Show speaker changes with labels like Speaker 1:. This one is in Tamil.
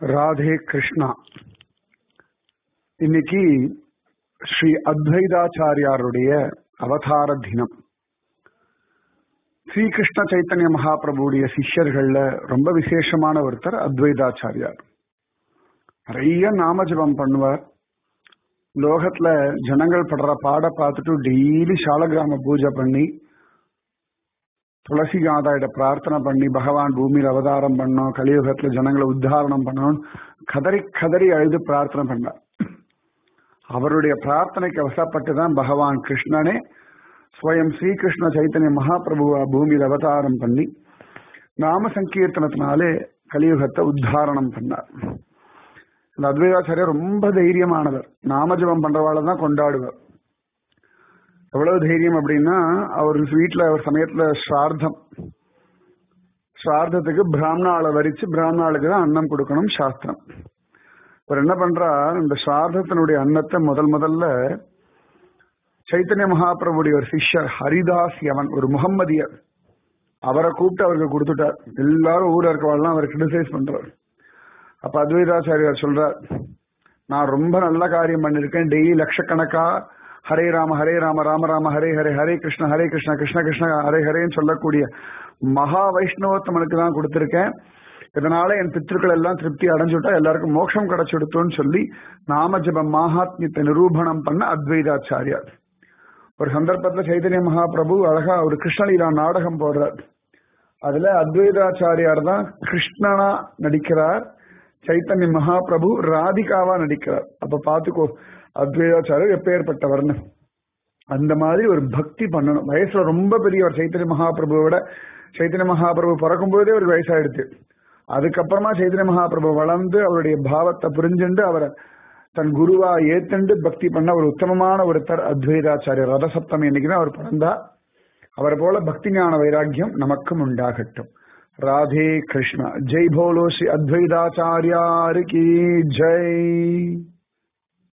Speaker 1: ராதே கிருஷ்ணா இன்னைக்கு ஸ்ரீ அத்வைதாச்சாரியாருடைய அவதார தினம் ஸ்ரீகிருஷ்ண சைத்தன்ய மகாபிரபுடைய சிஷ்யர்கள்ல ரொம்ப விசேஷமான ஒருத்தர் அத்வைதாச்சாரியார் நிறைய நாமஜபம் பண்ணுவார் லோகத்துல ஜனங்கள் படுற பாட பார்த்துட்டு டெய்லி சாலகிராம பூஜை பண்ணி துளசி காதாயிட பிரார்த்தனை பண்ணி பகவான் பூமியில் அவதாரம் பண்ணோம் கலியுகத்துல ஜனங்களை உத்தாரணம் பண்ணணும் கதறி கதறி அழுது பிரார்த்தனை பண்ணார் அவருடைய பிரார்த்தனைக்கு அவசப்பட்டு தான் பகவான் கிருஷ்ணனே ஸ்வயம் ஸ்ரீகிருஷ்ண சைத்தன்ய மகாபிரபுவா பூமியில் அவதாரம் பண்ணி நாம சங்கீர்த்தனத்தினாலே கலியுகத்தை உத்தாரணம் பண்ணார் இந்த அத்வைதாச்சாரியர் ரொம்ப தைரியமானவர் நாமஜபம் பண்றவாளை தான் கொண்டாடுவார் எவ்வளவு தைரியம் அப்படின்னா அவர் வீட்டுல ஒரு சமயத்துல ஸ்ரார்த்தம் ஸ்ரார்த்தத்துக்கு பிராமணாளை வரிச்சு பிராமணாளுக்கு தான் அன்னம் கொடுக்கணும் சாஸ்திரம் இவர் என்ன பண்றார் இந்த ஸ்ரார்த்தத்தினுடைய அன்னத்தை முதல் முதல்ல சைத்தன்ய மகாபிரபுடைய ஒரு சிஷ்யர் ஹரிதாஸ் யவன் ஒரு முகம்மதியர் அவரை கூப்பிட்டு அவருக்கு கொடுத்துட்டார் எல்லாரும் ஊர்ல இருக்கவாள்லாம் அவர் கிரிட்டிசைஸ் பண்றார் அப்ப அத்வைதாச்சாரியார் சொல்றார் நான் ரொம்ப நல்ல காரியம் பண்ணிருக்கேன் டெய்லி லட்சக்கணக்கா ஹரே ராம ஹரே ராம ராம ராம ஹரே ஹரே ஹரே கிருஷ்ண ஹரே கிருஷ்ண கிருஷ்ண கிருஷ்ண ஹரே ஹரேன்னு சொல்லக்கூடிய மகா வைஷ்ணவத்தமனுக்கு தான் கொடுத்திருக்கேன் இதனால என் பித்திருக்கள் எல்லாம் திருப்தி அடைஞ்சுட்டா எல்லாருக்கும் மோட்சம் கிடைச்சுடுத்தோன்னு சொல்லி நாமஜப மகாத்மியத்தை நிரூபணம் பண்ண அத்வைதாச்சாரியார் ஒரு சந்தர்ப்பத்துல சைதன்ய மகாபிரபு அழகா ஒரு கிருஷ்ணலீலா நாடகம் போடுறார் அதுல அத்வைதாச்சாரியார் தான் கிருஷ்ணனா நடிக்கிறார் சைத்தன்ய மகாபிரபு ராதிகாவா நடிக்கிறார் அப்ப பாத்துக்கோ அத்வைதாச்சாரியர் எப்பேற்பட்டவர்னு அந்த மாதிரி ஒரு பக்தி பண்ணணும் வயசுல ரொம்ப பெரியவர் சைத்தன்ய மகாபிரபுவை விட சைத்தன்ய மகாபிரபு பிறக்கும் போதே ஒரு வயசாயிடுச்சு அதுக்கப்புறமா சைத்தன்ய மகாபிரபு வளர்ந்து அவருடைய பாவத்தை புரிஞ்சுண்டு அவரை தன் குருவா ஏத்துண்டு பக்தி பண்ண ஒரு உத்தமமான ஒருத்தர் அத்வைதாச்சாரியர் ரதசப்தமி இன்னைக்குதான் அவர் பிறந்தா அவரை போல பக்தி ஞான வைராக்கியம் நமக்கும் உண்டாகட்டும் ராதே கிருஷ்ணா ஜெய் போலோ ஸ்ரீ அத்வைதாச்சாரியாரு கி ஜெய்